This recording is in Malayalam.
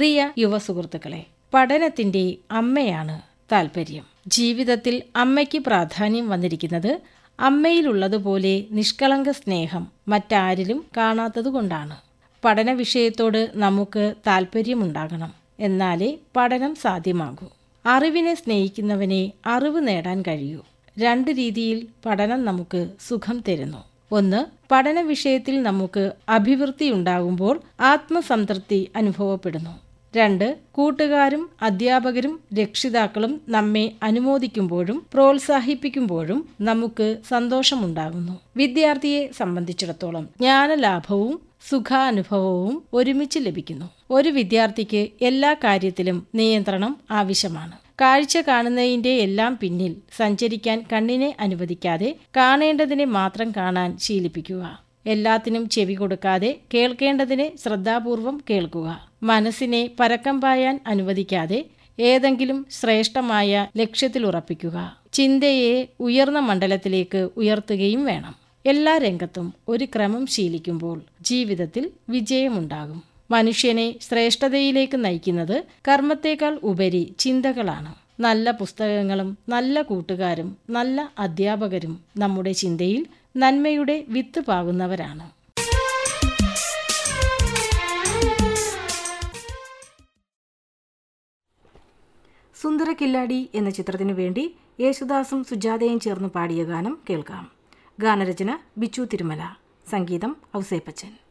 പ്രിയ യുവ സുഹൃത്തുക്കളെ പഠനത്തിന്റെ അമ്മയാണ് താല്പര്യം ജീവിതത്തിൽ അമ്മയ്ക്ക് പ്രാധാന്യം വന്നിരിക്കുന്നത് അമ്മയിലുള്ളതുപോലെ നിഷ്കളങ്ക സ്നേഹം മറ്റാരിലും കാണാത്തതുകൊണ്ടാണ് പഠന വിഷയത്തോട് നമുക്ക് താല്പര്യമുണ്ടാകണം എന്നാലേ പഠനം സാധ്യമാകൂ അറിവിനെ സ്നേഹിക്കുന്നവനെ അറിവ് നേടാൻ കഴിയൂ രണ്ട് രീതിയിൽ പഠനം നമുക്ക് സുഖം തരുന്നു ഒന്ന് പഠന വിഷയത്തിൽ നമുക്ക് അഭിവൃദ്ധി ഉണ്ടാകുമ്പോൾ ആത്മസംതൃപ്തി അനുഭവപ്പെടുന്നു രണ്ട് കൂട്ടുകാരും അധ്യാപകരും രക്ഷിതാക്കളും നമ്മെ അനുമോദിക്കുമ്പോഴും പ്രോത്സാഹിപ്പിക്കുമ്പോഴും നമുക്ക് സന്തോഷമുണ്ടാകുന്നു വിദ്യാർത്ഥിയെ സംബന്ധിച്ചിടത്തോളം ജ്ഞാനലാഭവും സുഖാനുഭവവും ഒരുമിച്ച് ലഭിക്കുന്നു ഒരു വിദ്യാർത്ഥിക്ക് എല്ലാ കാര്യത്തിലും നിയന്ത്രണം ആവശ്യമാണ് കാഴ്ച കാണുന്നതിന്റെ എല്ലാം പിന്നിൽ സഞ്ചരിക്കാൻ കണ്ണിനെ അനുവദിക്കാതെ കാണേണ്ടതിനെ മാത്രം കാണാൻ ശീലിപ്പിക്കുക എല്ലാത്തിനും ചെവി കൊടുക്കാതെ കേൾക്കേണ്ടതിനെ ശ്രദ്ധാപൂർവം കേൾക്കുക മനസ്സിനെ പരക്കം പായാൻ അനുവദിക്കാതെ ഏതെങ്കിലും ശ്രേഷ്ഠമായ ലക്ഷ്യത്തിലുറപ്പിക്കുക ചിന്തയെ ഉയർന്ന മണ്ഡലത്തിലേക്ക് ഉയർത്തുകയും വേണം എല്ലാ രംഗത്തും ഒരു ക്രമം ശീലിക്കുമ്പോൾ ജീവിതത്തിൽ വിജയമുണ്ടാകും മനുഷ്യനെ ശ്രേഷ്ഠതയിലേക്ക് നയിക്കുന്നത് കർമ്മത്തേക്കാൾ ഉപരി ചിന്തകളാണ് നല്ല പുസ്തകങ്ങളും നല്ല കൂട്ടുകാരും നല്ല അധ്യാപകരും നമ്മുടെ ചിന്തയിൽ നന്മയുടെ വിത്ത് പാകുന്നവരാണ് സുന്ദര കില്ലാടി എന്ന ചിത്രത്തിനു വേണ്ടി യേശുദാസും സുജാതയും ചേർന്ന് പാടിയ ഗാനം കേൾക്കാം ഗാനരചന ബിച്ചു തിരുമല സംഗീതം ഔസേപ്പച്ചൻ